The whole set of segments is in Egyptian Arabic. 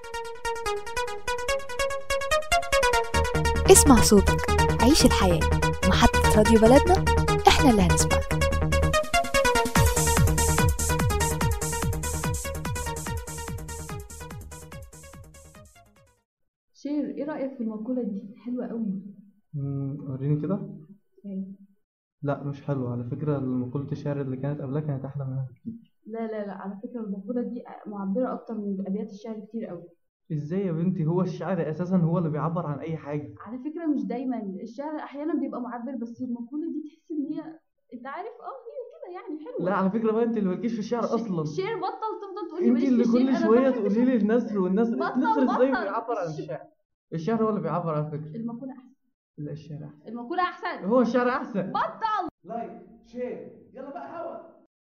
اسمع صوتك عيش الحياة محطة راديو بلدنا احنا اللي هنسمعك شير ايه رأيك في المقولة دي حلوة قوي مم، وريني كده يعني لا مش حلو على فكرة مقولة الشعر اللي كانت قبلها كانت أحلى منها بكتير لا لا لا على فكرة المقولة دي معبرة أكتر من أبيات الشعر كتير قوي ازاي يا بنتي هو الشعر أساسا هو اللي بيعبر عن أي حاجة على فكرة مش دايما الشعر أحيانا بيبقى معبر بس المقولة دي تحس إن هي أنت عارف اه هي كده يعني حلوة لا على فكرة بقى أنت اللي مالكيش في الشعر ش- أصلا شير بطل تفضل تقول لي أنت ماليش اللي في كل الشعر، أنا شوية بحب تقولي لي النثر والنثر بطل- النثر ازاي بطل. بيعبر عن الشعر الشعر هو اللي بيعبر على فكرة المقولة أحسن لا الشعر أحسن المقولة أحسن هو الشعر أحسن بطل لايك شير يلا بقى هوا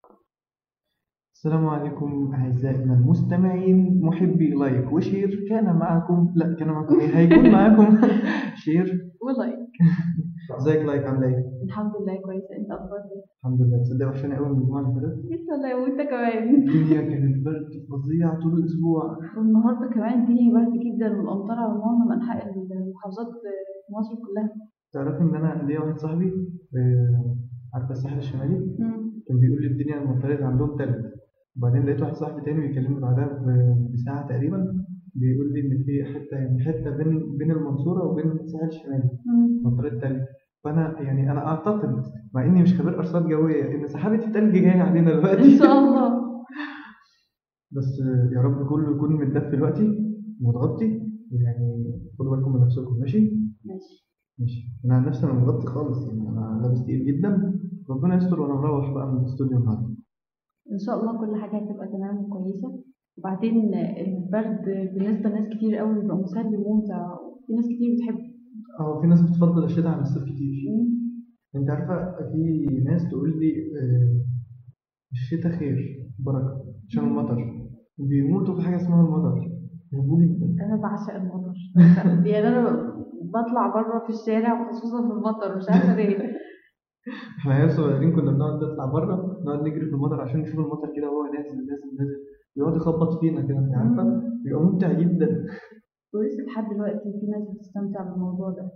السلام عليكم أعزائنا المستمعين محبي لايك وشير كان معكم لا كان معكم إيه هيكون معكم شير والله ازيك لايك عاملة إيه؟ الحمد لله كويسة أنت أخبارك إيه؟ الحمد لله تصدق وحشاني قوي من الجمعة اللي فاتت أنت والله وأنت كمان الدنيا كانت برد فظيع طول الأسبوع والنهارده كمان الدنيا برد جدا والأمطار على معظم أنحاء المحافظات في مصر كلها تعرفي إن أنا ليا واحد صاحبي آه، عارفة الساحل الشمالي كان بيقول لي الدنيا المطرت عندهم تلج وبعدين لقيت واحد صاحبي تاني بيكلمني بعدها ب- بساعة تقريبا بيقول لي إن في حتة يعني حتة بين بين المنصورة وبين الساحل الشمالي مطرت تلج فأنا يعني أنا أعتقد مع إني مش خبير أرصاد جوية إن سحابة التلج جاية علينا دلوقتي إن شاء الله بس آه، يا رب كله يكون متدفي دلوقتي ومتغطي ويعني خدوا بالكم من نفسكم ماشي ماشي ماشي انا عن نفسي انا مغطي خالص يعني انا لابس تقيل جدا ربنا يستر وانا مروح بقى من الاستوديو النهارده إن شاء الله كل حاجة هتبقى تمام وكويسة وبعدين البرد بالنسبة لناس كتير قوي بيبقى مسلي وممتع وفي ناس كتير بتحبه اه في ناس بتفضل الشتاء عن الصيف كتير انت عارفه في ناس تقول لي آه، الشتاء خير بركه عشان المطر بيموتوا في حاجه اسمها المطر بيحبوه جدا أنا بعشق المطر يعني أنا بطلع بره في الشارع خصوصا في المطر مش عارفة ليه احنا عيال صغيرين كنا بنقعد نطلع بره نقعد نجري في المطر عشان نشوف المطر كده وهو نازل نازل نازل بيقعد يخبط فينا كده انت عارفه بيبقى ممتع جدا ولسه لحد دلوقتي في ناس بتستمتع بالموضوع ده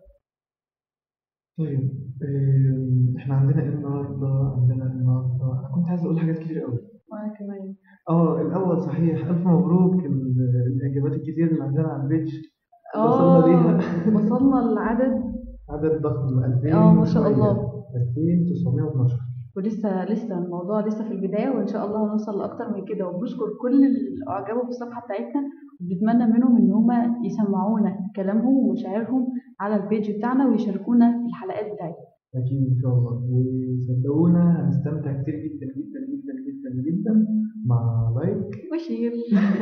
طيب آم، احنا عندنا ايه النهارده عندنا إيه النهارده انا كنت عايز اقول حاجات كتير قوي وأنا كمان اه الاول صحيح الف مبروك ال- الاجابات الكتير اللي عندنا على البيج اه وصلنا ليها. وصلنا لعدد عدد ضخم 2000 اه ما شاء وشوية. الله 2912 ولسه لسه الموضوع لسه في البداية وإن شاء الله هنوصل لأكتر من كده وبنشكر كل اللي أعجبوا بالصفحة بتاعتنا وبنتمنى منهم إن هما يسمعونا كلامهم ومشاعرهم على البيج بتاعنا ويشاركونا في الحلقات بتاعتنا اكيد ان شاء الله وصدقونا هنستمتع كتير جدا جدا جدا جدا جدا مع لايك وشير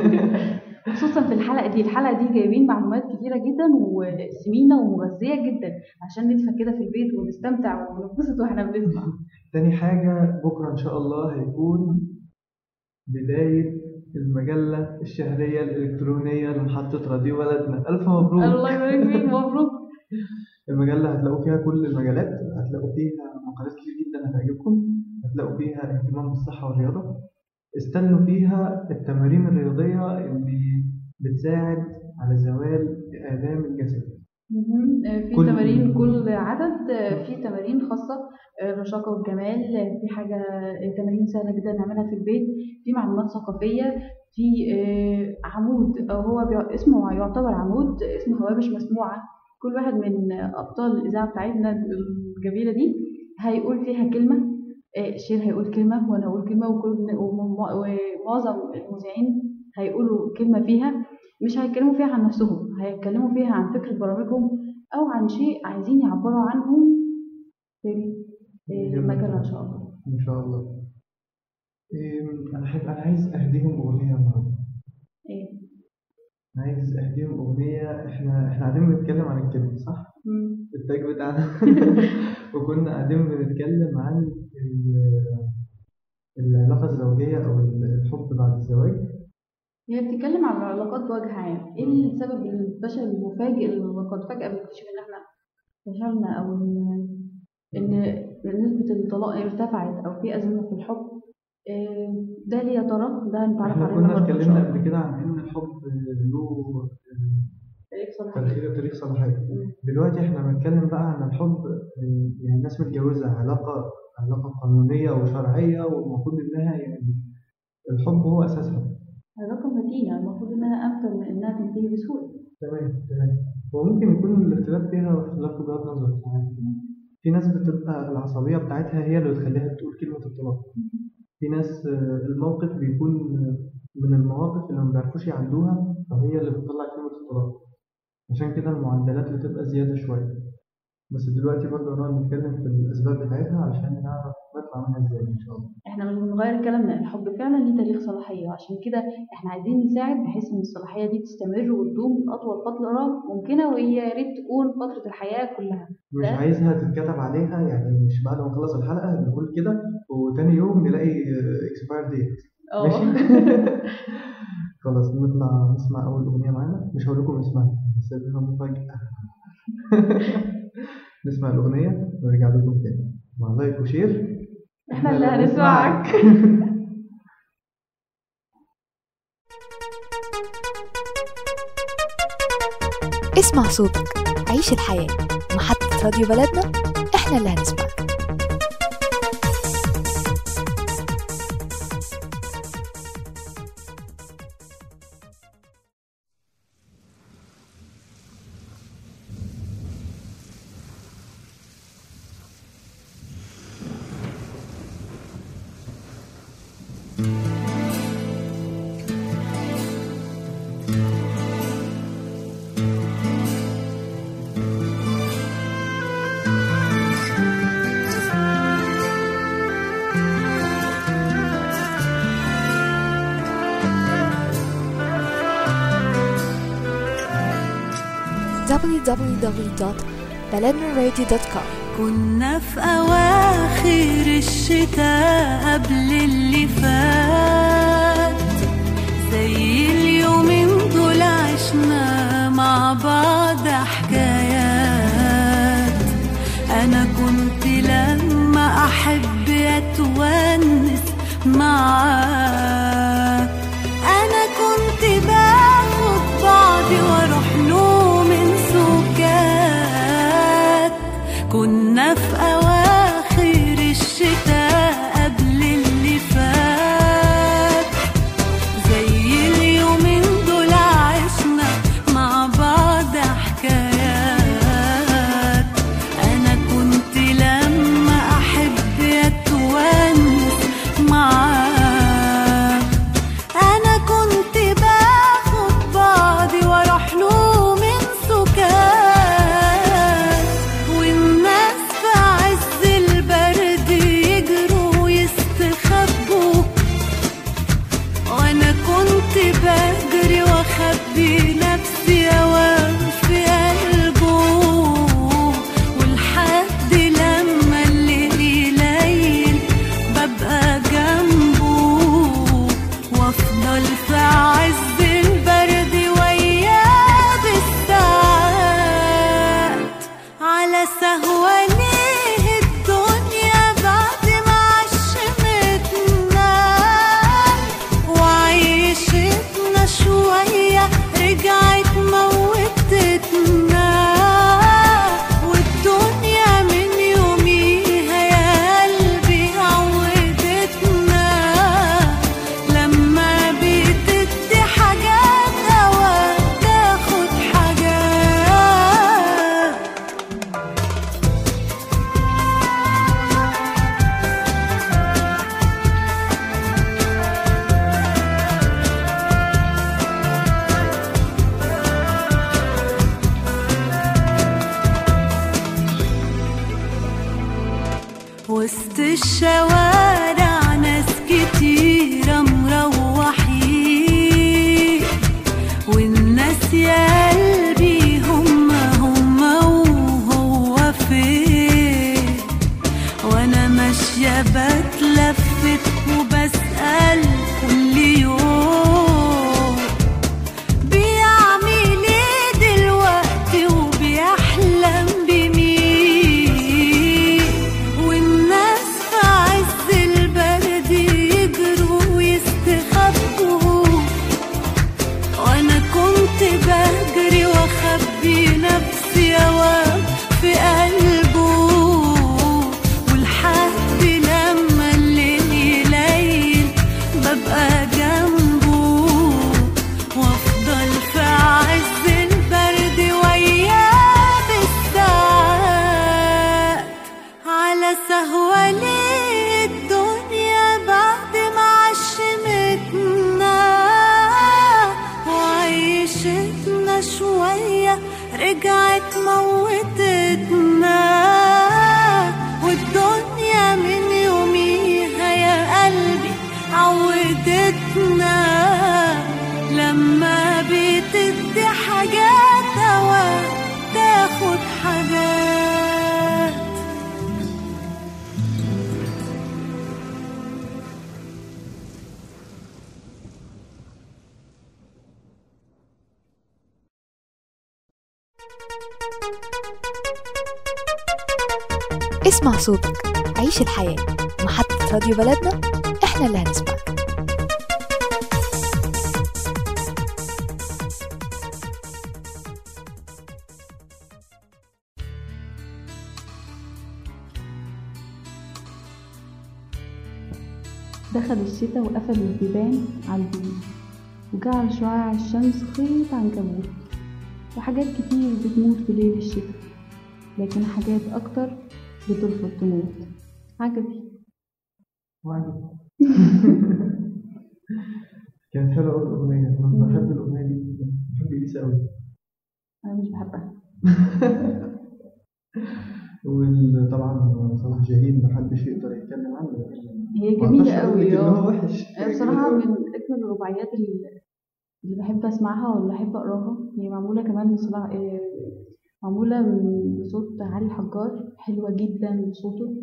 خصوصا في الحلقة دي الحلقة دي جايبين معلومات كتيرة جدا وسمينة ومغذية جدا عشان ندفى كده في البيت ونستمتع ونتبسط واحنا بنسمع تاني حاجة بكرة إن شاء الله هيكون بداية المجلة الشهرية الإلكترونية لمحطة راديو بلدنا ألف مبروك الله يبارك فيك مبروك المجلة هتلاقوا فيها كل المجالات هتلاقوا فيها مقالات كتير جدا هتعجبكم هتلاقوا فيها اهتمام بالصحة والرياضة استنوا فيها التمارين الرياضية اللي بتساعد على زوال آلام الجسد مهم. آه، في كل- تمارين كل عدد آه، في تمارين خاصة آه، الرشاقة والجمال آه، في حاجة آه، تمارين سهلة جدا نعملها في البيت في معلومات ثقافية في آه، عمود آه، هو بيع- اسمه يعتبر عمود اسمه هوامش مسموعة كل واحد من آه، أبطال الإذاعة بتاعتنا الجميلة دي هيقول فيها كلمة آه، شير هيقول كلمة وأنا هقول كلمة وكل وم- ومعظم المذيعين هيقولوا كلمة فيها مش هيتكلموا فيها عن نفسهم هيتكلموا فيها عن فكرة برامجهم أو عن شيء عايزين يعبروا عنه في المجلة إن شاء الله إن شاء الله إيه، أنا أحب أنا عايز أهديهم أغنية النهاردة إيه عايز أهديهم أغنية إحنا إحنا قاعدين بنتكلم عن الكلمة صح؟ مم. التاج بتاعنا وكنا قاعدين بنتكلم عن ال- العلاقة الزوجية أو الحب بعد الزواج هي بتتكلم عن العلاقات بوجه عام ايه السبب الفشل المفاجئ اللي قد فجأة بنكتشف ان احنا فشلنا او ان ان نسبة الطلاق ارتفعت او في أزمة في الحب آه، ده ليه يا ترى ده هنتعرف احنا عليه كنا النهارده إن شاء اتكلمنا الله. قبل كده عن ان الحب له تاريخ صلاحية. تاريخ تاريخ صلاحية مم. دلوقتي احنا بنتكلم بقى عن الحب يعني الناس متجوزة علاقة علاقة قانونية وشرعية والمفروض انها يعني الحب هو اساسها علاقة متينة المفروض إنها أمثل من إنها تنتهي بسهولة تمام تمام وممكن يكون الاختلاف فيها اختلاف وجهات نظر ساعات. في ناس بتبقى العصبية بتاعتها هي اللي بتخليها تقول كلمة الطلاق في ناس آه، الموقف بيكون آه، من المواقف اللي ما بيعرفوش يعدوها فهي اللي بتطلع كلمة الطلاق عشان كده المعدلات بتبقى زيادة شوية بس دلوقتي برضه هنقعد نتكلم في الأسباب بتاعتها علشان نعرف نطلع منها ازاي إن شاء الله إحنا مش بنغير كلامنا الحب فعلا ليه تاريخ صلاحية عشان كده إحنا عايزين نساعد بحيث إن الصلاحية دي تستمر وتدوم لأطول فترة ممكنة وهي يا ريت تكون فترة الحياة كلها مش ده- عايزها تتكتب عليها يعني مش بعد ما نخلص الحلقة نقول كده وتاني يوم نلاقي اكسباير ديت ماشي خلاص نطلع نسمع أول أغنية معانا مش هقول لكم اسمها بس هتبقى مفاجأة نسمع الأغنية ونرجع لكم تاني مع لايك وشير إحنا اللي هنسمعك اسمع صوتك عيش الحياة محطة راديو بلدنا احنا اللي هنسمعك www.baladnaradio.com كنا في أواخر الشتاء قبل اللي فات زي اليومين دول عشنا مع بعض حكايات أنا كنت لما أحب أتونس معاك أنا كنت باخد بعضي وأروح له من سكات كنا في أواخر الشتاء قبل اللي فات زي اليومين دول عشنا مع بعض حكايات أنا كنت لما أحب أتونس معاك عيشتنا شوية رجعت موتتنا والدنيا من يوميها يا قلبي عودتنا لما بتدي حاجات أوقات تاخد حاجات اسمع صوتك عيش الحياة محطة راديو بلدنا احنا اللي هنسمعك دخل الشتاء وقفل البيبان على البيوت وجعل شعاع الشمس خيط عنكبوت وحاجات كتير بتموت في ليل الشتاء لكن حاجات أكتر بترفض تموت عجبي وعجب كانت حلوة أوي الأغنية أنا بحب الأغنية دي جدا بحب إليسا أوي أنا مش بحبها وطبعا صلاح جاهين محدش يقدر يتكلم عنه هي ما جميلة أقدرش أقول قوي لك إن اه هو وحش أنا بصراحة من أجمل الرباعيات اللي اللي بحب أسمعها واللي بحب أقراها هي معمولة كمان بصراحة آه، معمولة من- بصوت علي الحجار حلوة جدا بصوته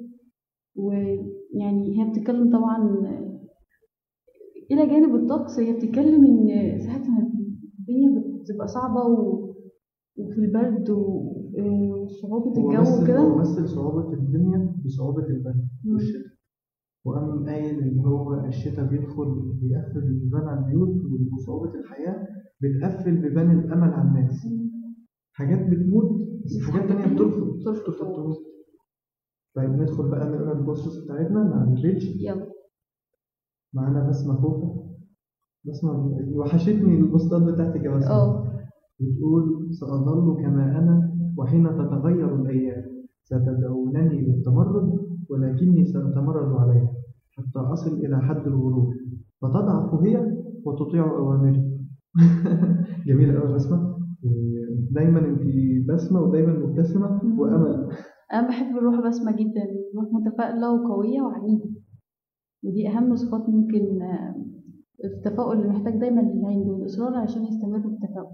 ويعني هي بتتكلم طبعا آه، إلى جانب الطقس هي بتتكلم إن ساعات ما الدنيا بتبقى صعبة و... وفي البرد و- آه، وصعوبة هو الجو مثل هو وكده مثل صعوبة الدنيا بصعوبة البرد مم. والشتاء وقام قايل إن هو الشتاء بيدخل بيقفل البيبان على البيوت وصعوبة الحياة بتقفل بيبان الأمل على الناس حاجات بتموت بس حاجات تانية بترفض بترفض بترفض تموت طيب ندخل بقى نقرا البوستس بتاعتنا مع البيج يلا معانا بسمة خوفة بسمة وحشتني البوستات بتاعتك يا بسمة اه بتقول سأظل كما أنا وحين تتغير الأيام ستدعونني للتمرد ولكني سأتمرد عليها حتى أصل إلى حد الغرور فتضعف هي وتطيع أوامري جميلة أوي بسمة دايما أنت بسمة ودايما مبتسمة وأمل أنا بحب الروح بسمة جدا روح متفائلة وقوية وعنيدة ودي أهم صفات ممكن آه، التفاؤل اللي محتاج دايما العند والإصرار عشان يستمر التفاؤل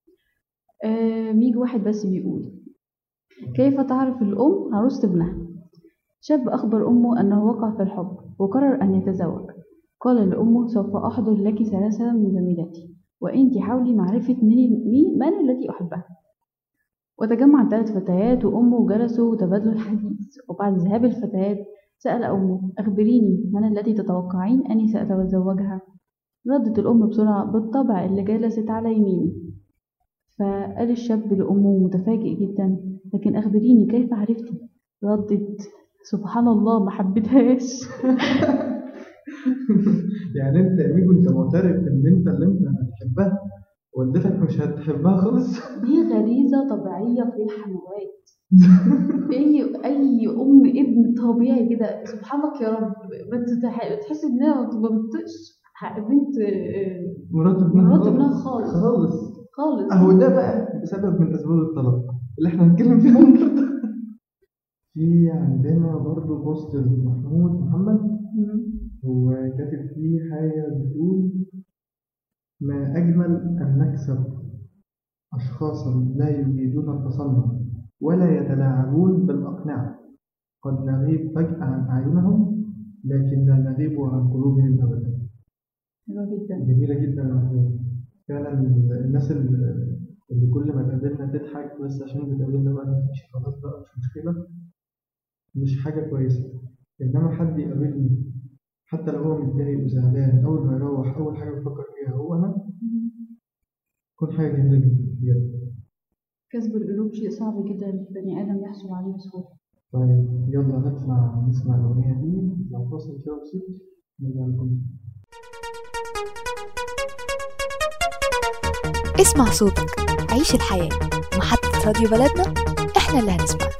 آه، ميجي واحد بس بيقول كيف تعرف الأم عروسة ابنها شاب أخبر أمه أنه وقع في الحب وقرر أن يتزوج قال لأمه سوف أحضر لك ثلاثة من زميلتي وأنت حاولي معرفة من, مين- من التي أحبها وتجمع ثلاث فتيات وأمه جلسوا وتبادلوا الحديث وبعد ذهاب الفتيات سأل أمه أخبريني من التي تتوقعين أني سأتزوجها ردت الأم بسرعة بالطبع اللي جلست على يميني فقال الشاب لأمه متفاجئ جدا لكن أخبريني كيف عرفتي ردت سبحان الله ما حبيتهاش يعني أنت يا ميجو أنت معترف إن أنت اللي أنت هتحبها والدتك مش هتحبها خالص دي غريزة طبيعية في الحموات أي أي أم ابن طبيعي كده سبحانك يا رب بتتح- بتحس إنها ما بتطقش بنت آه، مرات ابنها مرات ابنها خالص. خالص خالص اهو ده بقى بسبب من اسباب الطلاق اللي احنا هنتكلم فيها النهارده في عندنا برضو بوست محمود محمد مم. هو كاتب فيه حاجة بتقول ما أجمل أن نكسب أشخاصا لا يريدون التصنع ولا يتلاعبون بالأقنعة قد نغيب فجأة عن أعينهم لكن لا نغيب عن قلوبهم أبدا حلوة جدا جميلة جدا يا محمود فعلا الناس اللي اللي كل ما تقابلنا تضحك بس عشان بتقابلنا بقى مفيش خلاص بقى مش مشكلة مش حاجة كويسة إنما حد يقابلني حتى لو هو متضايق وزعلان أول ما يروح أول حاجة بفكر فيها هو أنا تكون حاجة جميلة جدا بجد كسب القلوب شيء صعب جدا البني آدم يحصل عليه بسهولة طيب يلا نطلع نسمع الأغنية دي نطلع فاصل كده بسيط نرجع لكم اسمع صوتك عيش الحياة محطة راديو بلدنا احنا اللي هنسمعك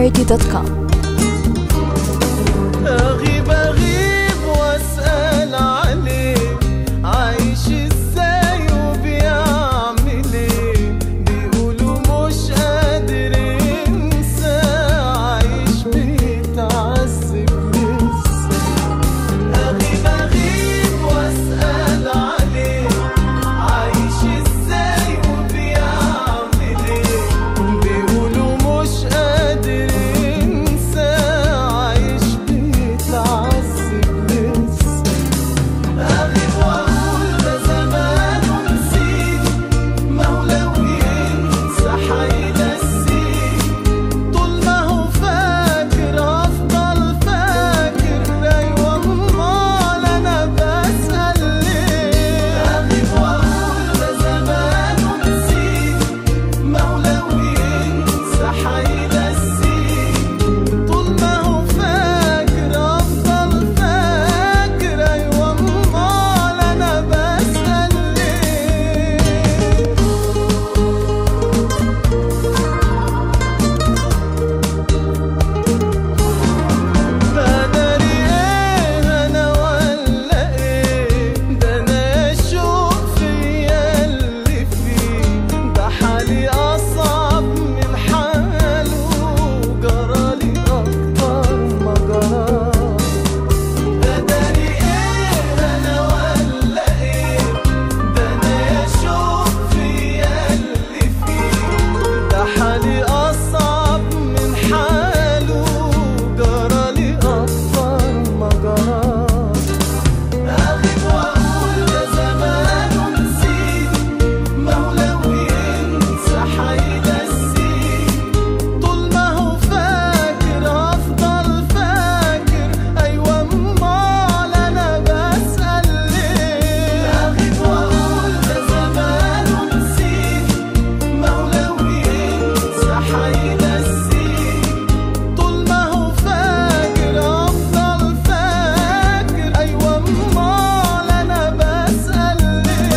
radio.com أغيب أغيب وأسأل عليه عايش إزاي وبيعمل إيه بيقولوا مش قادر ينسى عايش بيتعذب لسه أغيب أغيب وأسأل عليه عايش إزاي وبيعمل إيه بيقولوا مش قادر ينسى عايش بيتعذب لسه أغيب وأقول ده زمانه نسيت ما هو لو ينسى حينسيه طول ما هو فاكر أفضل فاكر أيوة أمال أنا بسأل ليه أغيب وأقول ده زمانه نسيت ما هو لو ينسى حينسيه طول ما هو فاكر أفضل فاكر أيوة أمال أنا بسأل ليه فداري ايه انا ولا ايه ده انا اشوف فيا اللي فيه ده حالي اصعب من حاله جرالي اكتر ما جرالي فداري ايه انا ولا ايه ده انا اشوف فيا اللي فيه ده حالي اصعب من حاله جرالي اكتر ما جرالي أغيب وأقول ده زمانه نسيت ما هو لو ينسى حينسيه طول ما هو فاكر أفضل فاكر أيوة أمال أنا بسأل ليه أغيب وأقول ده زمانه نسيت ما هو لو ينسى حينسيه طول ما هو فاكر أفضل فاكر أيوة أمال أنا بسأل ليه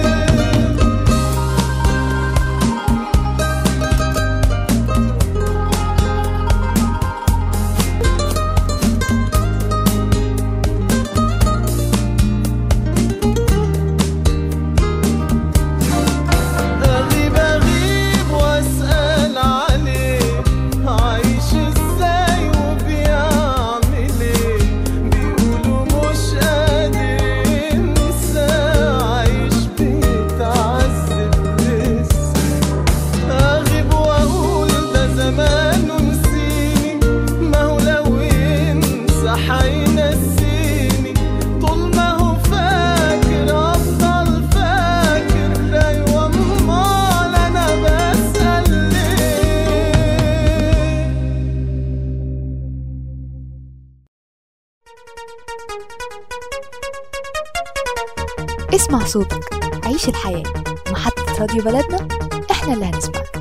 أغيب أغيب وأسأل عليه عايش إزاي وبيعمل إيه بيقولوا مش قادر ينسى عايش بيتعذب لسه أغيب وأقول ده زمانه نسيني ما هو لو ينسى حينسيني طول ما هو فاكر أفضل فاكر أيوة أمال أنا بسأل ليه اسمع صوتك عيش الحياة محطة راديو بلدنا احنا اللي هنسمعك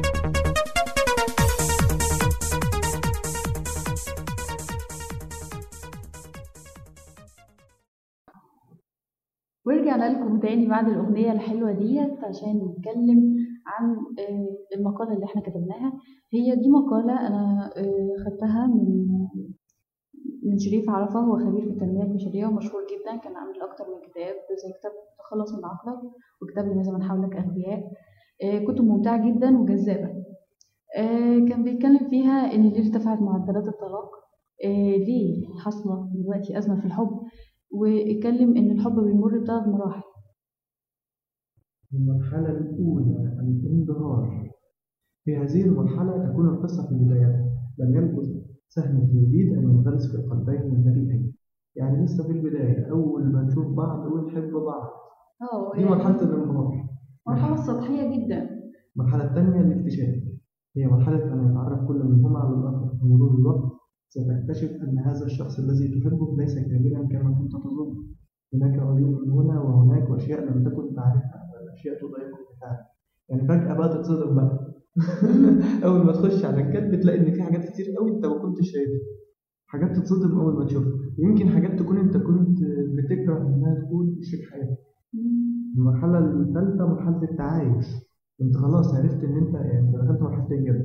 ورجعنا لكم تاني بعد الأغنية الحلوة ديت عشان نتكلم عن آه، المقالة اللي احنا كتبناها هي دي مقالة أنا آه، خدتها من من شريف عرفة هو خبير في التنمية البشرية ومشهور جدا كان عامل أكتر من كتاب زي كتاب تخلص من عقلك وكتاب لماذا من حولك أغبياء آه، كتب ممتعة جدا وجذابة آه، كان بيتكلم فيها إن ليه ارتفعت معدلات الطلاق آه، ليه حاصلة دلوقتي أزمة في الحب واتكلم إن الحب بيمر بثلاث مراحل المرحلة الأولى الانبهار في هذه المرحلة تكون القصة في بدايتها لم يلبث سهم التوحيد أن ينغرس في القلبين البريئين يعني لسه في البداية أول ما نشوف بعض ونحب بعض اه دي مرحلة الانبهار مرحلة سطحية جدا المرحلة الثانية الاكتشاف هي مرحلة أن يتعرف كل منهما على الآخر بمرور الوقت ستكتشف أن هذا الشخص الذي تحبه ليس كاملا كما كنت تظن هناك عيوب هنا وهناك وأشياء لم تكن تعرفها أشياء تضايقك فعلا يعني فجأة بقى تتصدم بقى أول ما تخش على الكتب تلاقي إن في حاجات كتير قوي أنت ما كنتش شايفها حاجات تتصدم أول ما تشوفها ويمكن حاجات تكون أنت كنت بتكره إنها تكون في شريك حياتك المرحلة الثالثة مرحلة التعايش أنت خلاص عرفت إن أنت يعني أنت دخلت مرحلة الجد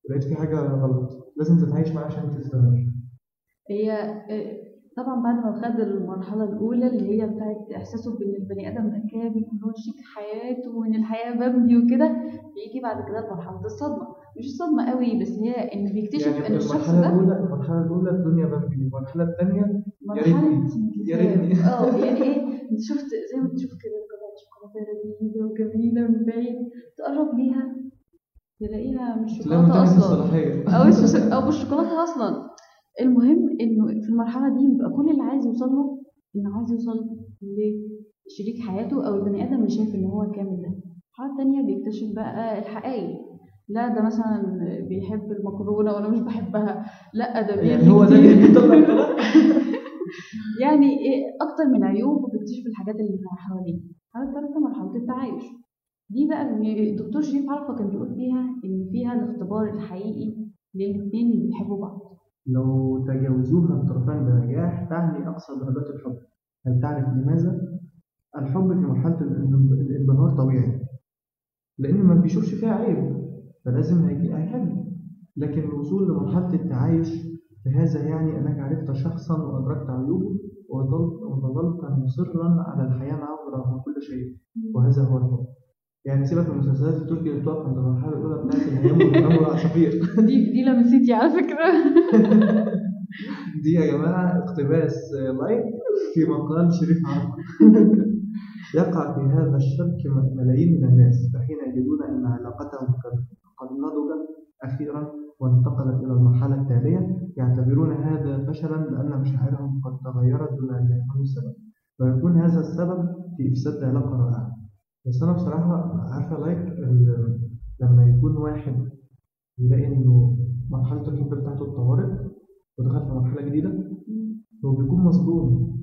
ولقيت في حاجة غلط لازم تتعايش معاها عشان تستمر هي آه، طبعا بعد ما خد المرحلة الأولى اللي هي بتاعت إحساسه بإن البني آدم ده كامل وإن هو شريك حياته وإن الحياة مبني وكده بيجي بعد كده مرحلة الصدمة مش الصدمة قوي بس هي إن بيكتشف يعني إن الشخص المرحلة ده الأولى المرحلة الأولى الدنيا بمبي المرحلة الثانية مرحلة يا ريتني. انجذاب اه يعني ايه انت شفت زي ما تشوف كده قطعة شوكولاتة لذيذة وجميلة من بعيد تقرب ليها تلاقيها مش تلاقي شوكولاتة منتهي أصلا الصلاحية أو مش أو مش شوكولاتة أصلا المهم إنه في المرحلة دي بيبقى كل اللي عايز يوصل له إنه عايز يوصل لشريك حياته أو البني آدم اللي شايف إن هو كامل ده المرحلة التانية بيكتشف بقى الحقائق لا ده مثلا بيحب المكرونة وأنا مش بحبها لا ده يعني بيرمي هو ده كتير. اللي بيطلع كده يعني إيه اكتر من عيوب وبيكتشف الحاجات اللي حواليه الحاله الثالثه مرحله التعايش دي بقى اللي الدكتور شريف عرفه كان بيقول فيها ان فيها الاختبار الحقيقي للاثنين اللي بيحبوا بعض لو تجاوزوها الطرفان بنجاح تعني أقصى درجات الحب هل تعرف لماذا؟ الحب في مرحلة الان- الانبهار طبيعي لأن ما بيشوفش فيها عيب فلازم هيجي هيحب لكن الوصول لمرحلة التعايش فهذا يعني أنك عرفت شخصا وأدركت عيوبه وظلت وظلت مصرا على الحياة معه رغم كل شيء وهذا هو الحب يعني سيبك من المسلسلات التركي اللي بتقف عند المرحلة الأولى بتاعت الهيام والغرام والعصافير دي دي لمستي على فكره دي يا جماعة اقتباس لايك في مقال شريف عرفة يقع في هذا الشك ملايين من الناس فحين يجدون أن علاقتهم قد قد نضجت أخيرا وانتقلت إلى المرحلة التالية يعتبرون هذا فشلا لأن مشاعرهم قد تغيرت دون أن يفهموا السبب ويكون هذا السبب في إفساد علاقة رائعة بس أنا بصراحة عارفة لايك ال- لما يكون واحد يلاقي إنه مرحلة الحب بتاعته اتطورت ودخل في مرحلة جديدة هو بيكون مصدوم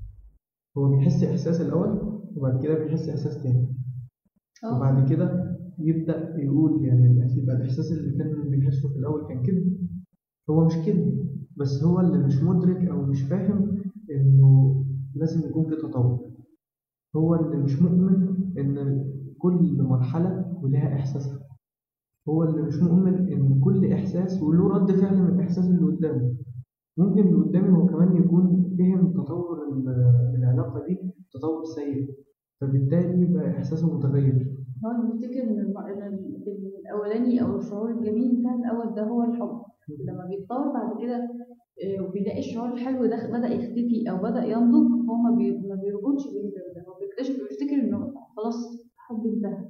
هو بيحس إحساس الأول وبعد كده بيحس إحساس تاني اه وبعد كده يبدأ يقول يعني يبقى الإحساس اللي كان بيحسه في الأول كان كذب هو مش كذب بس هو اللي مش مدرك أو مش فاهم إنه لازم يكون في تطور هو اللي مش مؤمن إن كل مرحلة ولها إحساسها هو اللي مش مؤمن إن كل إحساس وله رد فعل من الإحساس اللي قدامه ممكن اللي قدامي هو كمان يكون فهم تطور ال- العلاقة دي تطور سيء فبالتالي يبقى إحساسه متغير هو بيفتكر ان الم- إن ال- إن الاولاني او الشعور الجميل بتاع الاول ده هو الحب لما بيتطور بعد كده آه، وبيلاقي الشعور الحلو ده بدأ يختفي او بدأ ينضج هو ما بي- ما بيربطش بين ده وده هو بيكتشف بيفتكر انه خلاص الحب انتهى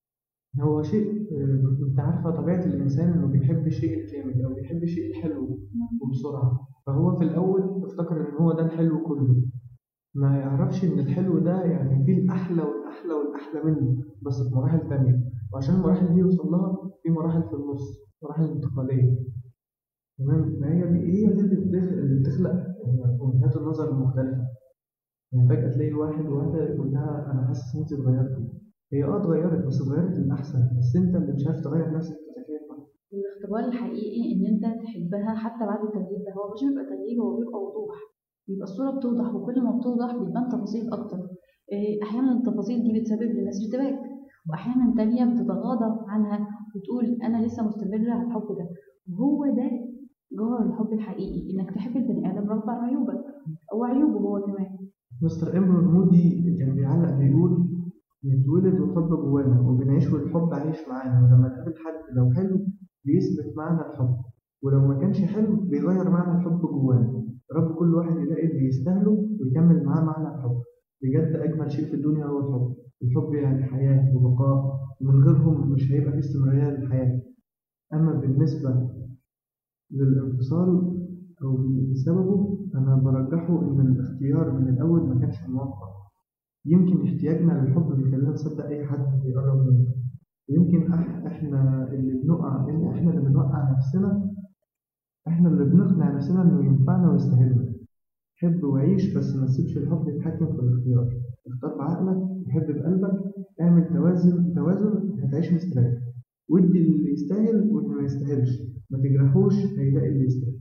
هو شيء آه، انت عارفه طبيعه الانسان انه بيحب الشيء الكامل او بيحب الشيء الحلو وبسرعه فهو في الاول افتكر ان هو ده الحلو كله ما يعرفش ان الحلو ده يعني فيه الاحلى والاحلى والاحلى منه بس في مراحل تانية وعشان المراحل دي يوصل لها في مراحل في النص مراحل انتقاليه تمام فهي دي هي دي اللي بتخلق, اللي بتخلق آه، وجهات النظر المختلفه يعني فجاه تلاقي واحد وواحده يقول لها انا حاسس ان انت اتغيرتي هي اه اتغيرت بس اتغيرت للأحسن بس أنت اللي مش عارف تغير نفسك كيف الاختبار الحقيقي ان انت تحبها حتى بعد التغيير ده هو مش بيبقى تغيير هو بيبقى وضوح بيبقى الصورة بتوضح وكل ما بتوضح بتبان تفاصيل أكتر إيه، أحيانا التفاصيل دي بتسبب للناس ارتباك وأحيانا تانية بتتغاضى عنها وتقول أنا لسه مستمرة على الحب ده وهو ده جوهر الحب الحقيقي إنك تحب البني آدم رغم عن عيوبك أو عيوبه هو كمان مستر إمرون مودي كان بيعلق بيقول نتولد والحب جوانا وبنعيش والحب عايش معانا ولما نقابل حد لو حلو بيثبت معانا الحب ولو ما كانش حلو بيغير معانا الحب جوانا يا رب كل واحد يلاقي اللي يستاهله ويكمل معاه معنى الحب بجد أجمل شيء في الدنيا هو الحب الحب يعني حياة وبقاء ومن غيرهم مش هيبقى في استمرارية للحياة أما بالنسبة للانفصال أو بسببه أنا برجحه إن الاختيار من الأول ما كانش موفق يمكن احتياجنا للحب بيخلينا نصدق أي حد بيقرب منا ويمكن إح- إحنا اللي بنقع إن إحنا اللي بنوقع نفسنا إحنا اللي بنقنع نفسنا إنه ينفعنا ويستاهلنا حب وعيش بس ما تسيبش الحب يتحكم في الاختيار اختار بعقلك وحب بقلبك اعمل توازن توازن هتعيش مستريح ودي اللي يستاهل واللي ما يستاهلش ما تجرحوش هيلاقي اللي يستاهل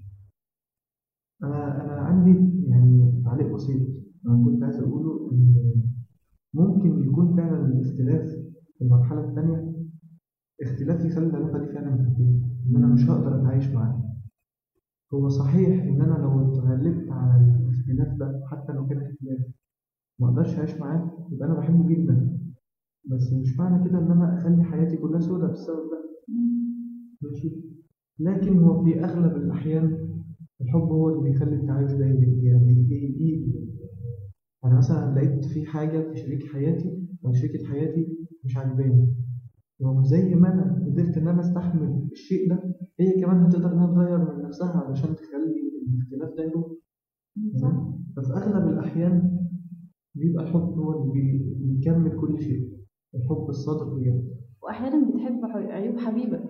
أنا أنا عندي يعني تعليق بسيط أنا كنت عايز أقوله إن ممكن يكون فعلا الاختلاف في المرحلة الثانية اختلاف يخلي العلاقة دي فعلا تنتهي إن أنا مش هقدر أتعايش معاه هو صحيح إن أنا لو اتغلبت على الاختلاف ده حتى لو كان اختلاف ما أقدرش أعيش معاه يبقى أنا بحبه جدا بس مش معنى كده إن أنا أخلي حياتي كلها سودة بسبب ده ماشي لكن هو في أغلب الأحيان الحب هو اللي بيخلي التعايش ده يجي يعني يجي أنا مثلا لقيت في حاجة في شريك حياتي أو شريكة حياتي مش عاجباني وزي ما أنا قدرت إن أنا أستحمل الشيء ده هي كمان هتقدر إنها تغير من نفسها علشان تخلي الاختلاف ده يروح تمام؟ ففي أغلب الأحيان بيبقى الحب هو اللي بي- بيكمل كل شيء الحب الصادق بجد واحيانا بتحب ح- عيوب حبيبك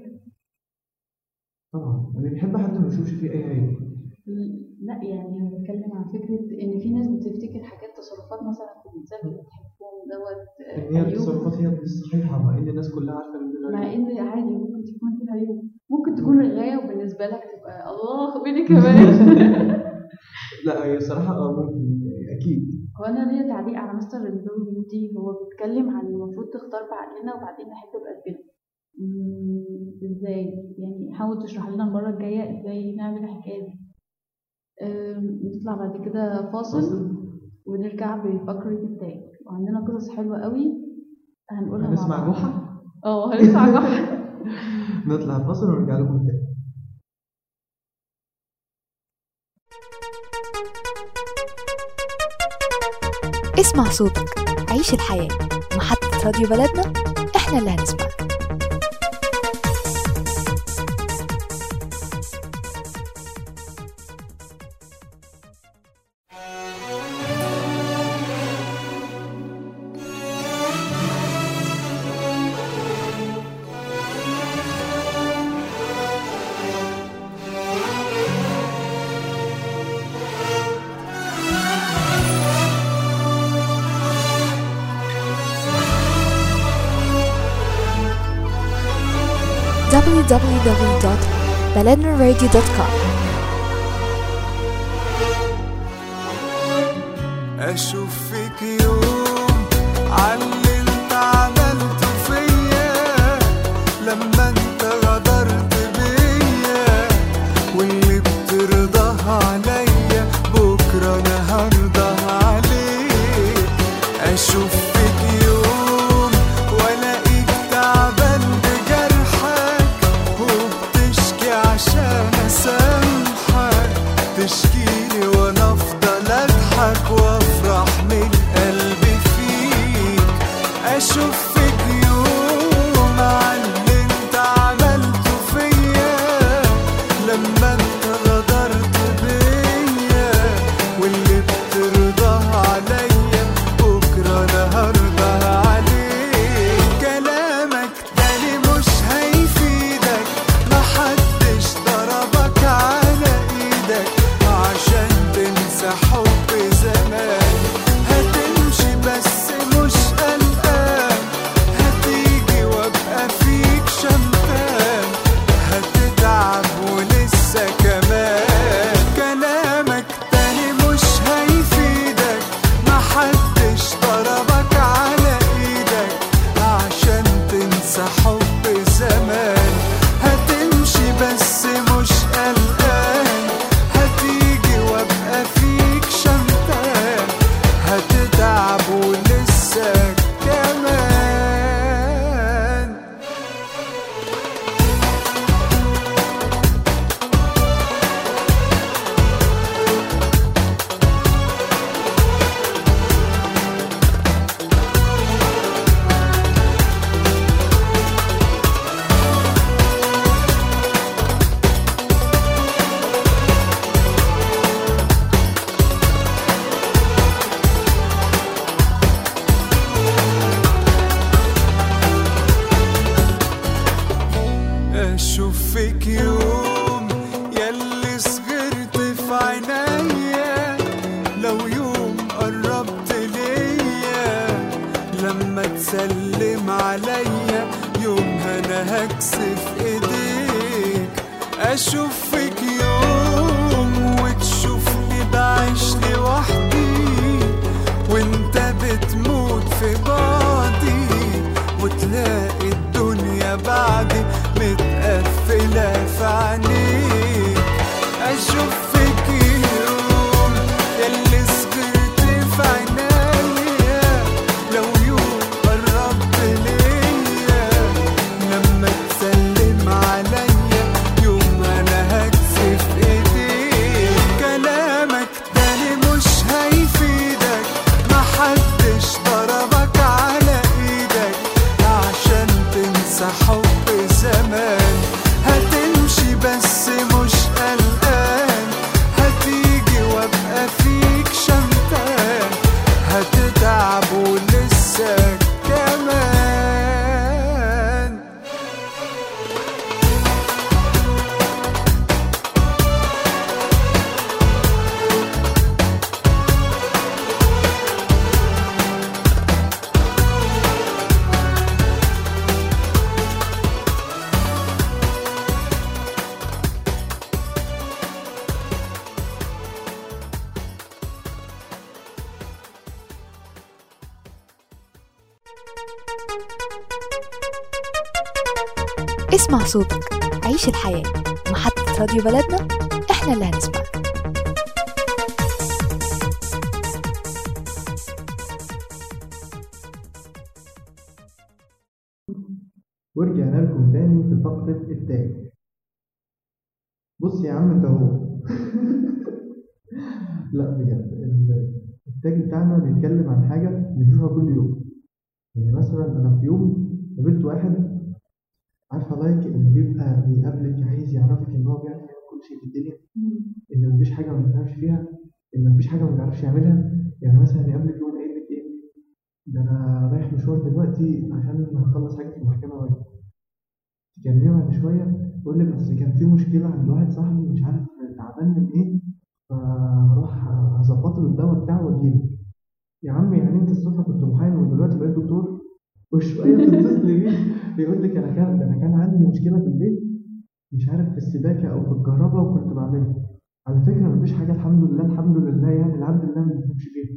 طبعا اللي بيحب حد ما يشوفش فيه أي عيب لا يعني انا بتكلم عن فكره ان في ناس بتفتكر حاجات تصرفات مثلا في الانسان اللي بتحبهم دوت آه، إن هي عيوب التصرفات هي مش صحيحة مع إن الناس كلها عارفة إن دي مع عيوب. ان عادي ممكن تكون فيها عيوب ممكن تكون رغايه وبالنسبه لك تبقى الله بيني كمان لا هي صراحة اه ممكن أكيد هو انا ليا تعليق على مستر رينبرج بيوتي هو بيتكلم عن المفروض تختار بعقلنا وبعدين نحب بقلبنا مم، ازاي يعني حاول تشرح لنا المره الجايه ازاي نعمل الحكايه دي أم، نطلع بعد كده فاصل ونرجع بفقرة التاج وعندنا قصص حلوة قوي هنقولها مع هنسمع بعض. جحا اه هنسمع جحا نطلع فاصل ونرجع لكم تاني اسمع صوتك عيش الحياة محطة راديو بلدنا احنا اللي هنسمعك www.baladnaradio.com اشوف فيك يوم عاللي انت عملته فيا لما انت غدرت بيا واللي بترضاه عليا بكره انا هرضى عليك اشوف فيك يوم والاقيك تعبان بجرحك وبتشكي عشان اسامحك تشكيلي وانا افضل اضحك وافرح من قلبي فيك اشوف فيك يوم عن اللي انت عملته فيا لما انت غدرت بيا واللي بترضاه عليا بكره انا هرضى عليك كلامك تاني مش هيفيدك محدش ضربك على ايدك عشان تنسى حب زمان هتمشي بس مش قلقان هتيجي وابقى فيك شمتان هتتعب ولسه كمان كلامك تاني مش هيفيدك محدش ضربك على ايدك عشان تنسى حب زمان هتمشي بس مش قلقان هتيجي وابقى فيك شمتان هتتعب ولسه كمان اشوف فيك يوم ياللي صغرت في عينيا لو يوم قربت ليا لما تسلم عليا يومها انا هكسف ايديك اشوف فيك يوم وتشوفني بعيش لوحدي وانت بتموت في بعضي وتلاقي الدنيا بعد اسمع صوتك عيش الحياة محطة راديو بلدنا احنا اللي هنسمعك ورجعنا لكم تاني في فقرة التاج بص يا عم انت اهو لا بجد ال- التاج بتاعنا بيتكلم عن حاجة بنشوفها كل يوم يعني مثلا أنا في يوم قابلت واحد عارفة لايك اللي بيبقى بيقابلك عايز يعرفك إن هو بيعرف يعمل كل شيء في الدنيا إن مفيش حاجة ما بيفهمش فيها إن مفيش حاجة ما بيعرفش يعملها يعني مثلا يقابلك يوم قايل لك إيه ده أنا رايح مشوار دلوقتي عشان هخلص حاجة في المحكمة وأجي تكلميه بعد شوية يقول لك أصل كان في مشكلة عند واحد صاحبي مش عارف تعبان من إيه فهروح هظبط له الدواء بتاعه وأجيله يا عم يعني أنت الصبح كنت محامي ودلوقتي بقيت دكتور وشوية تتصل بيه بيقول لك أنا كان ده أنا كان عندي مشكلة في البيت مش عارف في السباكة أو في الكهرباء وكنت بعملها على فكرة مفيش حاجة الحمد لله الحمد لله يعني العبد لله ما بيفهمش فيها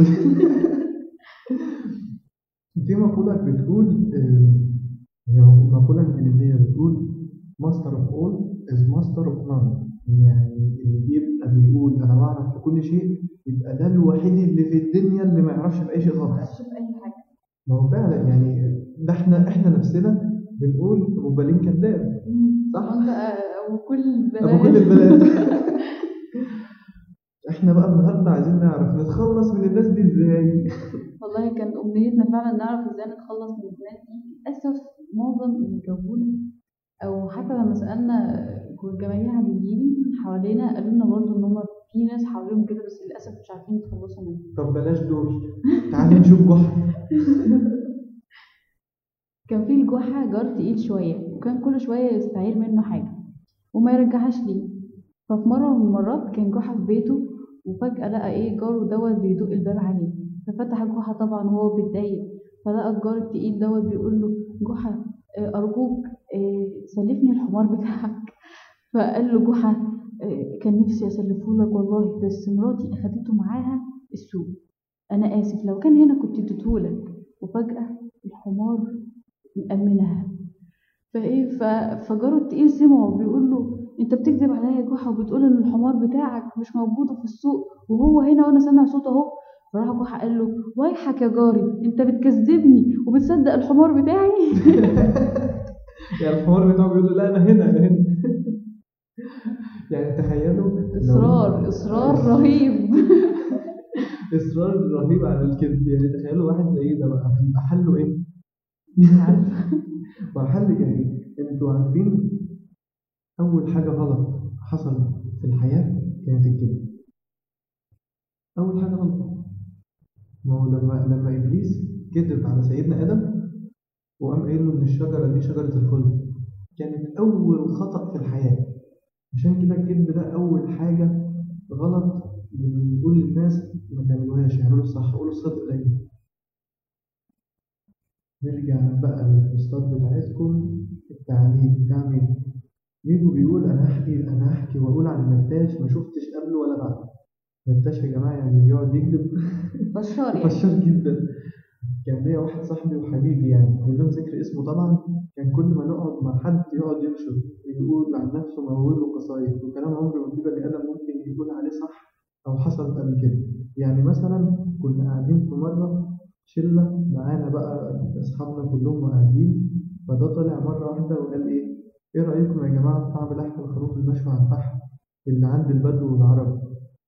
في مقولة بتقول آه، هي مقولة إنجليزية بتقول master of all is master of none يعني اللي بيبقى بيقول أنا بعرف في كل شيء يبقى ده الوحيد اللي في الدنيا اللي ما يعرفش في أي شيء خالص شوف اي حاجه ما هو فعلا يعني ده احنا احنا نفسنا بنقول ابو بالين كذاب صح؟ وانت آه، وكل البنات ابو كل البلاد احنا بقى النهارده عايزين نعرف نتخلص من الناس دي ازاي والله كانت امنيتنا فعلا نعرف ازاي نتخلص من الناس دي للاسف معظم اللي جاوبونا او حتى لما سالنا الجماهير عاملين حوالينا قالوا لنا برضه ان هم في ناس حواليهم كده بس للاسف مش عارفين يتخلصوا منهم طب بلاش دول تعالي نشوف جحا كان في الجحا جار تقيل شويه وكان كل شويه يستعير منه حاجه وما يرجعهاش ليه ففي مره من المرات كان جحا في بيته وفجاه لقى ايه جاره دوت بيدق الباب عليه ففتح جحا طبعا وهو بيتضايق فلقى الجار التقيل دوت بيقول له جحا آه، ارجوك آه، سلفني الحمار بتاعك فقال له جحا آه، كان نفسي اسلفهولك والله بس مراتي اخدته معاها السوق انا اسف لو كان هنا كنت اديتهولك وفجاه الحمار مأمنها فايه ف- فجاره التقيل سمعه بيقول له انت بتكذب عليا يا جحا وبتقول ان الحمار بتاعك مش موجود في السوق وهو هنا وانا سامع صوته اهو فراح جحا قال له ويحك يا جاري انت بتكذبني وبتصدق الحمار بتاعي يعني الحوار بتاعه بيقول له لا انا هنا انا هنا يعني تخيلوا لو- اصرار اصرار رهيب اصرار رهيب على الكذب يعني تخيلوا واحد زي ده بقى هيبقى حله ايه؟ وحل يعني انتوا عارفين اول حاجه غلط حصلت في الحياه كانت الكذب اول حاجه غلط ما هو لما لما ابليس كذب على سيدنا ادم وقام قايل له ان الشجره دي شجره الخلد كانت اول خطا في الحياه عشان كده الكذب ده اول حاجه غلط بنقول للناس ما تعملوهاش اعملوا الصح قولوا الصدق دايما نرجع بقى للبوستات بتاعتكم التعليق بتاع ميدو ميدو بيقول انا هحكي انا هحكي واقول عن نتاش ما شفتش قبله ولا بعده نتاش يا جماعه يعني بيقعد يكذب بشار يعني بشر جدا كان ليا واحد صاحبي وحبيبي يعني بدون ذكر اسمه طبعا كان كل ما نقعد مع حد يقعد ينشر ويقول عن نفسه موهول وقصايد وكلام عمر ما في بني ادم ممكن يقول عليه صح او حصل قبل كده يعني مثلا كنا قاعدين في مره شله معانا بقى اصحابنا كلهم قاعدين فده طلع مره واحده وقال ايه ايه رايكم يا جماعه في طعم لحم الخروف المشوي على الفحم اللي عند البدو والعرب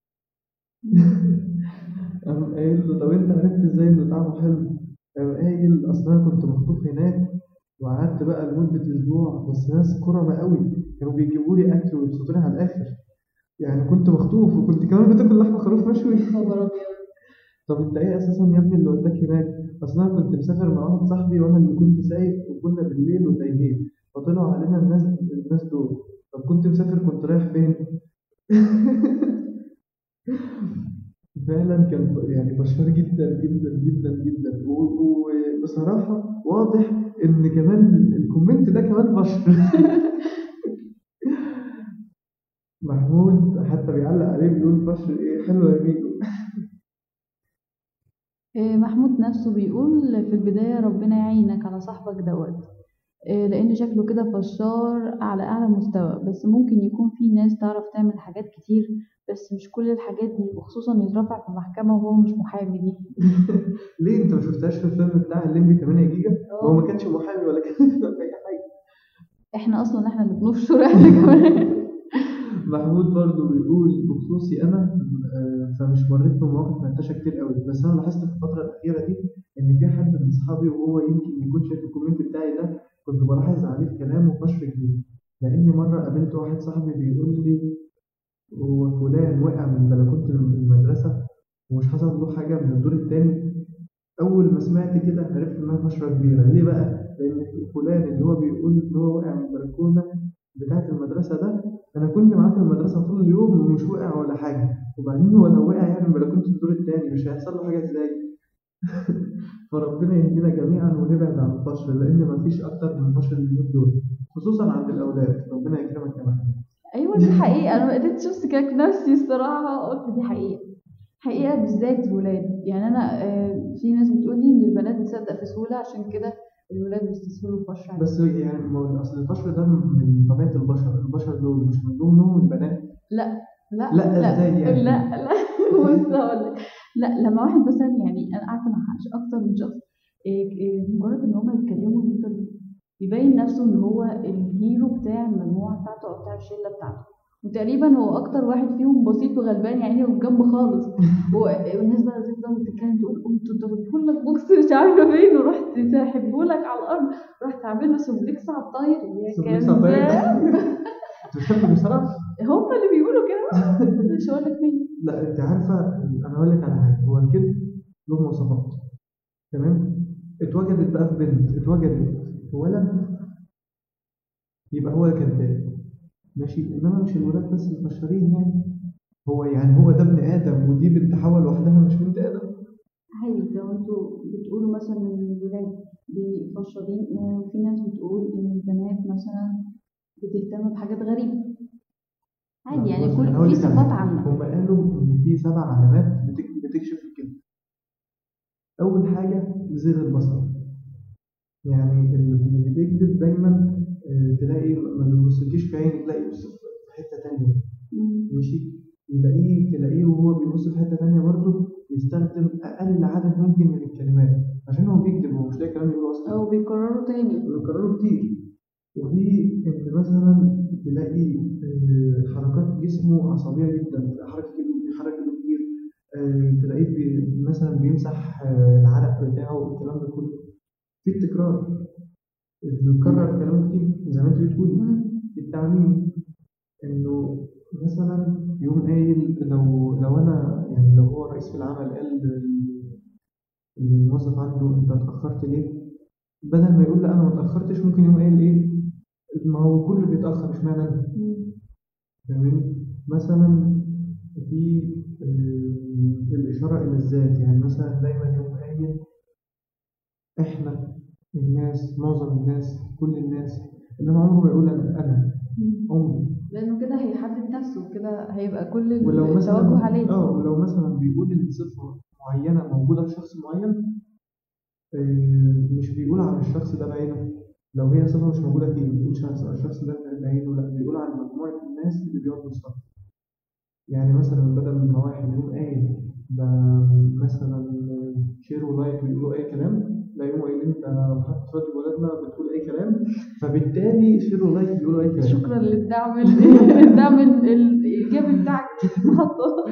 قام قايل له طب انت عرفت ازاي ان طعمه حلو؟ قام قايل اصل انا كنت مخطوف هناك وقعدت بقى لمدة أسبوع بس ناس كرمة قوي كانوا بيجيبوا لي أكل ويبسطوني على الآخر يعني كنت مخطوف وكنت كمان بتاكل لحمة خروف مشوي خبر ابيض طب انت ايه اساسا يا ابني اللي وداك هناك؟ اصل انا كنت مسافر مع واحد صاحبي وانا اللي كنت سايق وكنا بالليل وتايهين فطلعوا علينا الناس الناس دول طب كنت مسافر كنت رايح فين؟ فعلا كان يعني بشار جدا جدا جدا جدا و- وبصراحة واضح إن كمان الكومنت ده كمان بشر محمود حتى بيعلق عليه بيقول بشر إيه حلوة يا ميدو آه، محمود نفسه بيقول في البداية ربنا يعينك على صاحبك دوت آه، لأن شكله كده فشار على أعلى مستوى بس ممكن يكون في ناس تعرف تعمل حاجات كتير بس مش كل الحاجات دي وخصوصا يترفع في محكمة وهو مش محامي دي ليه انت ما شفتهاش في الفيلم بتاع الليمبي 8 جيجا؟ هو ما كانش محامي ولا كان في اي حاجه احنا أصلا احنا اللي بنفشر احنا كمان محمود برضو بيقول بخصوصي انا آه، فمش مريت بمواقف منتشره كتير قوي بس انا لاحظت في الفتره الاخيره دي ان في حد من اصحابي وهو يمكن يكون شايف الكومنت بتاعي ده كنت بلاحظ عليه في كلامه فشر كبير لان مره قابلت واحد صاحبي بيقول لي هو فلان وقع من بلكونه المدرسه ومش حصل له حاجه من الدور التاني اول ما سمعت كده عرفت انها فشره كبيره ليه بقى لان فلان اللي هو بيقول ان هو وقع من البلكونه بتاعه المدرسه ده انا كنت معاه في المدرسه طول اليوم ومش وقع ولا حاجه وبعدين هو لو وقع يعني من بلكونه الدور التاني مش هيحصل له حاجه ازاي فربنا يهدينا جميعا ونبعد عن الفشل لان مفيش اكتر من الفشل اليومين دول خصوصا عند الاولاد ربنا يكرمك يا محمد ايوه دي حقيقة انا ما قدرتش امسك نفسي الصراحة قلت دي حقيقة حقيقة بالذات الولاد يعني انا آه، في ناس بتقول لي ان البنات بتصدق في سهولة عشان كده الولاد بيستسهلوا الفش عليهم بس يعني ما هو اصل الفشل ده من طبيعه البشر البشر دول مش من ضمنهم البنات لا لا لا، إزاي يعني؟ لا لا بص هقول لك لا لما واحد مثلا يعني انا قعدت مع اكتر من شخص إيه إيه مجرد ان هما يتكلموا يفضل يبين نفسه ان هو الهيرو بتاع المجموعه بتاعته او بتاع الشله بتاعته وتقريبا هو اكتر واحد فيهم بسيط وغلبان يعني وفي جنب خالص و- والناس بقى تفضل تتكلم تقول قمت ضربت لك بوكس مش عارفه فين ورحت ساحبه لك على الارض رحت عامل له سوبليكس على الطاير يا سوبليكس على الطاير؟ كذاب انت بتحب بصراحه هم اللي بيقولوا كده مش هقول لك مين لا انت عارفه انا اقول لك على حاجه هو الكذب له مواصفات تمام اتوجدت بقى في بنت اتوجدت في ولد يبقى هو الكذاب ماشي انما مش الولاد بس البشرين يعني هو يعني هو ده ابن ادم ودي بنت حواء لوحدها مش بنت ادم عادي لو انتوا بتقولوا مثلا ان الولاد بيفشلين وفي ناس بتقول ان البنات مثلا بتهتم بحاجات غريبة عادي يعني بص، كل أنا هقول في لك على صفات حاجة. عامة هم قالوا ان في سبع علامات بتك- بتكشف الكذب اول حاجه زيغ البصر يعني اللي بيكذب دايما آه، تلاقي ما بيبصلكيش في عينك تلاقي يبص في حته تانية مم. ماشي يلاقيه تلاقيه وهو بيبص في حته تانية برضه يستخدم اقل عدد ممكن من الكلمات عشان هو بيكذب هو مش لاقي كلام يقوله اصلا او بيكرروا تاني بيكرروا كتير وفي ان مثلا تلاقي آه، حركات جسمه عصبيه جدا حركه ايده بيحرك ايده كتير آه، تلاقيه بي مثلا بيمسح آه، العرق بتاعه الكلام ده كله في التكرار بيكرر كلام كتير زي ما انت بتقولي مم. التعميم انه مثلا يقوم قايل لو لو انا يعني لو هو رئيس في العمل قال لل- للموظف عنده انت اتاخرت ليه؟ بدل ما يقول لا انا ما اتاخرتش ممكن يقوم قايل ايه؟ ما هو كله بيتاخر اشمعنى انا؟ مم. فاهمين؟ مثلا في آه، الاشاره الى الذات يعني مثلا دايما يقوم قايل احنا الناس معظم الناس كل الناس انما عمره ما يقول انا انا مم. عمره لانه كده هيحدد نفسه كده هيبقى كل ولو التوجه مثلا عليه اه ولو مثلا بيقول ان صفه معينه موجوده في شخص معين آه، مش بيقول عن الشخص ده بعينه لو هي صفه مش موجوده فيه ما بيقولش عن الشخص ده بعينه لا بيقول عن مجموعه الناس اللي بيقعدوا وسطها يعني مثلا بدل ما واحد يقوم قايل ده مثلا شير ولايك ويقولوا اي كلام لا يقوموا قايلين ده محطة راديو ولادنا بتقول اي كلام فبالتالي شير ولايك بيقولوا اي كلام شكرا للدعم ال- الدعم ال- الايجابي بتاعك محطة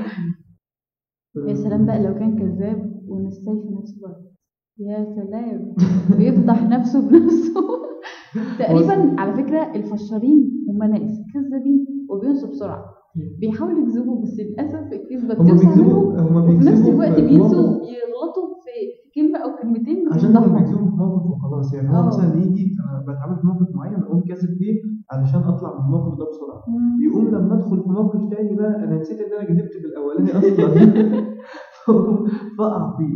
يا سلام بقى لو كان كذاب ونساي في نفس الوقت يا سلام بيفضح نفسه بنفسه تقريبا على فكرة الفشارين هم ناس كذابين وبينسوا بسرعة بيحاولوا يكذبوا بس للأسف الكذبة هما بتوسع بيكذبوا منهم هما وفي بيكذبوا نفس الوقت في بينسوا موقف- يغلطوا في في كلمة أو كلمتين عشان هو بتفضحهم. بيكذبوا في موقف وخلاص يعني هو اه. مثلا يجي انا بتعامل في موقف معين اقوم كاذب فيه علشان اطلع من الموقف ده بسرعه مم. يقوم لما ادخل في موقف تاني بقى انا نسيت ان انا كذبت في الاولاني اصلا فاقع فيه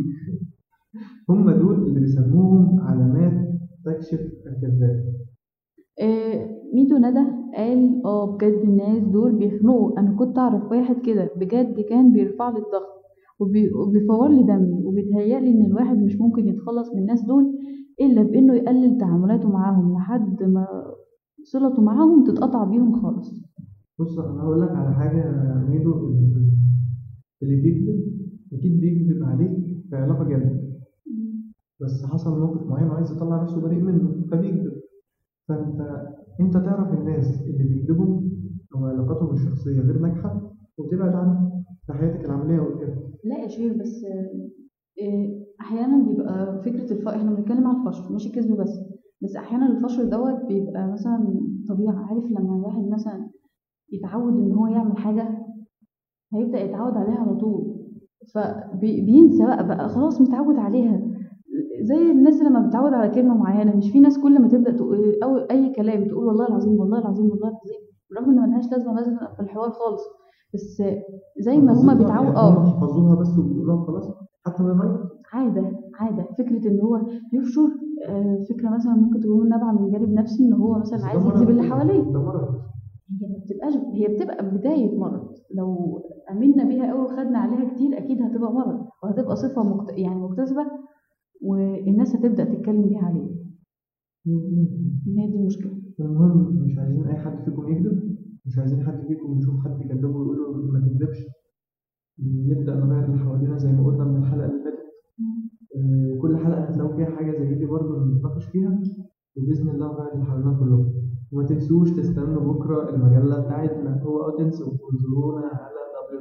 هم دول اللي بيسموهم علامات تكشف الكذاب آه، ميدو ندى قال اه بجد الناس دول بيخنقوا انا كنت اعرف واحد كده بجد كان بيرفع لي الضغط وبي- وبيفور لي دمي وبيتهيألي إن الواحد مش ممكن يتخلص من الناس دول إلا بإنه يقلل تعاملاته معاهم لحد ما صلته معاهم تتقطع بيهم خالص بص انا هقول لك على حاجه يا ميدو ال- اللي بيكذب اكيد بيكذب عليك في علاقه جد بس حصل موقف معين وعايز يطلع نفسه بريء منه فبيكذب فانت انت تعرف الناس اللي بيكذبوا او علاقاتهم الشخصيه غير ناجحه وتبعد عنهم في حياتك العمليه وكده لا يا شيخ بس آه، احيانا بيبقى فكره الف... احنا بنتكلم عن الفشل مش الكذب بس بس احيانا الفشل دوت بيبقى مثلا طبيعه عارف لما الواحد مثلا يتعود ان هو يعمل حاجه هيبدا يتعود عليها على طول فبينسى بقى بقى خلاص متعود عليها زي الناس لما بتتعود على كلمه معينه مش في ناس كل ما تبدا تقول او اي كلام تقول والله العظيم والله العظيم والله العظيم رغم ان ملهاش لازمه مثلا في الحوار خالص بس زي ما هما بيتعودوا يعني اه هم حفظوها بس وبيقولوها خلاص حتى وهي غلط عادة عادة فكرة إن هو يفشر آه، فكرة مثلا ممكن تكون نابعة من جانب نفسي إن هو بس مثلا ده عايز مرض. يجذب اللي حواليه ده مرض هي ما بتبقاش هي بتبقى بداية مرض لو أمنا بيها أوي وخدنا عليها كتير أكيد هتبقى مرض وهتبقى صفة مكت... يعني مكتسبة والناس هتبدأ تتكلم بيها عليه ممكن. هي دي المشكلة المهم مش عايزين اي حد فيكم يكذب مش عايزين حد فيكم يشوف حد كذاب ويقول له ما تكذبش نبدا نغير اللي حوالينا زي ما قلنا من الحلقه اللي فاتت آه، كل حلقه هتلاقوا فيها حاجه زي دي برضه نتناقش فيها وباذن الله نغير اللي حوالينا كلهم وما تنسوش تستنوا بكره المجله بتاعتنا اوعوا تنسوا وزورونا على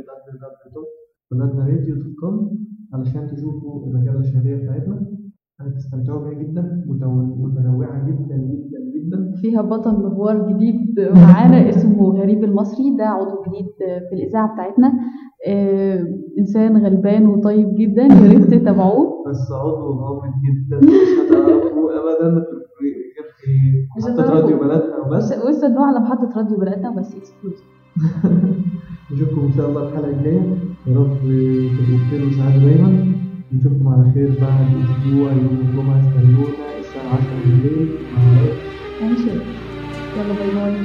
www.بلادنا علشان تشوفوا المجله الشهريه بتاعتنا هتستمتعوا بيها جدا متنوع- متنوعه جدا جدا جدا فيها بطل مغوار جديد معانا اسمه غريب المصري ده عضو جديد في الإذاعة بتاعتنا آه، إنسان غلبان وطيب جدا يا ريت تتابعوه بس عضو غامض جدا مش هتعرفوه ابدا في غير في مش محطة هتعرفوه. راديو بلدنا وبس بس واستنوا على محطة راديو بلدنا بس اكسكلوزيف نشوفكم ان شاء الله الحلقة الجاية يا رب تبقوا بخير وسعادة دايما نشوفكم على خير بعد اسبوع يوم الجمعة استنونا الساعة 10 بالليل مع راديو ماشي يلا باي باي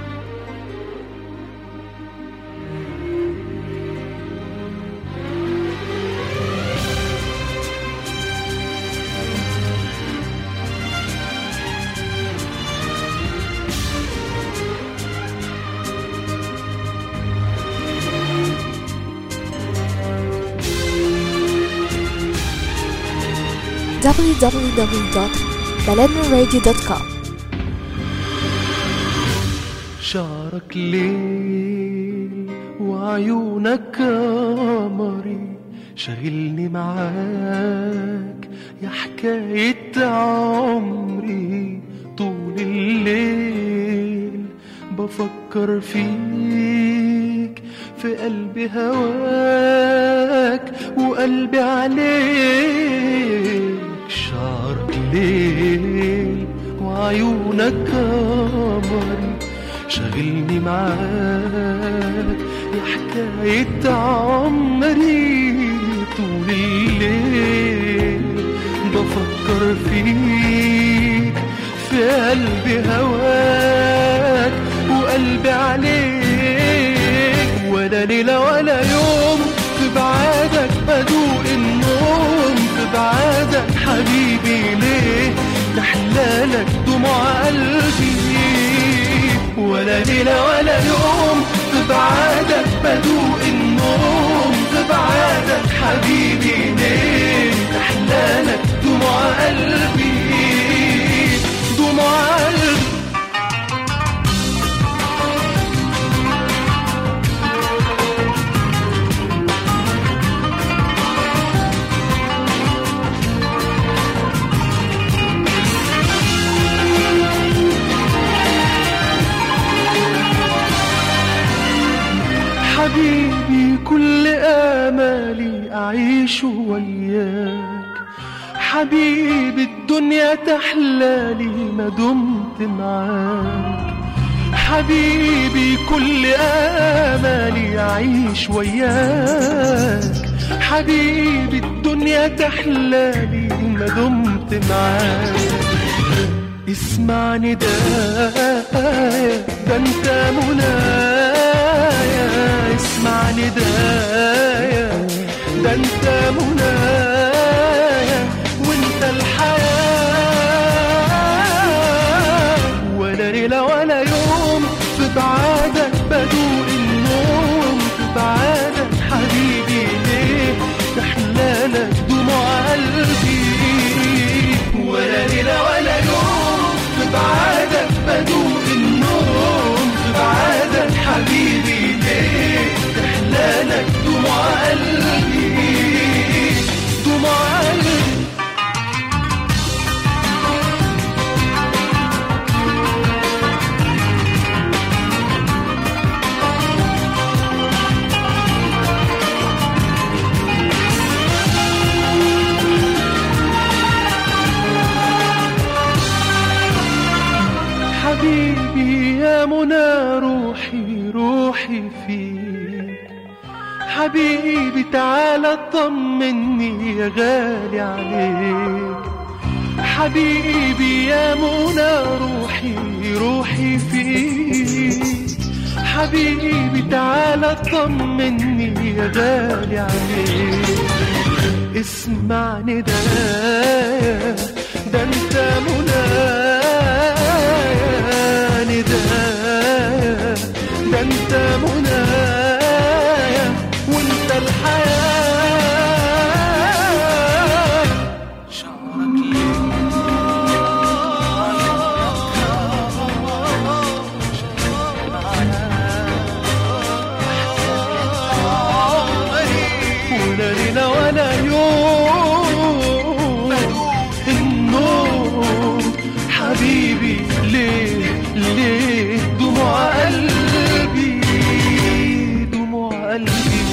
www.baladnaradio.com شعرك ليل وعيونك قمري شاغلني معاك يا حكاية عمري طول الليل بفكر فيك في قلبي هواك وقلبي عليك شعرك ليل وعيونك قمري شاغلني معاك يا حكاية عمري طول الليل بفكر فيك في قلبي هواك وقلبي عليك ولا ليلة ولا يوم في بعادك بدوق النوم في بعادك حبيبي ليه تحلالك دموع قلبي ولا ليلة ولا يوم في بعادك بدوق النوم في بعادك حبيبي ليه تحلالك دموع قلبي دموع قلبي حبيبي كل آمالي أعيش وياك حبيبي الدنيا تحلالي ما دمت معاك حبيبي كل آمالي أعيش وياك حبيبي الدنيا تحلالي ما دمت معاك اسمعني ده ده انت منايا اسمعني ده ده انت منايا وانت الحياة ولا ليلة ولا يوم في بعادك بدوق النوم في بعادك حبيبي ليه تحلالك دموع قلبي ولا ليلة ولا يوم في بعادك بدوق النوم في بعادك حبيبي ليه تحلالك دموع قلبي دموع قلبي حبيبي يا منى روحي روحي فيك حبيبي تعالى طمني يا غالي عليك حبيبي يا منى روحي روحي فيك حبيبي تعالى طمني يا غالي عليك اسمع ندايا ده انت منايا ندايا ده انت منايا وانت الحياة شعرك ولا ليلة ولا يوم النوم حبيبي ليه ليه دموع قلبي دموع قلبي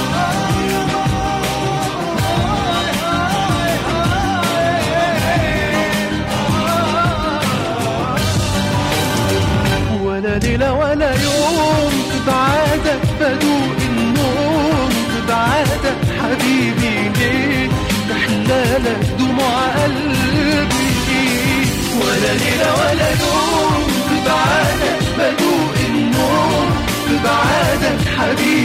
ولا ليلة ولا يوم في بعادك بدوق النوم في بعادك حبيبي ليه تحلالك دموع قلبي ولا ليلة ولا يوم في بعادك بدوق النوم في بعادك حبيبي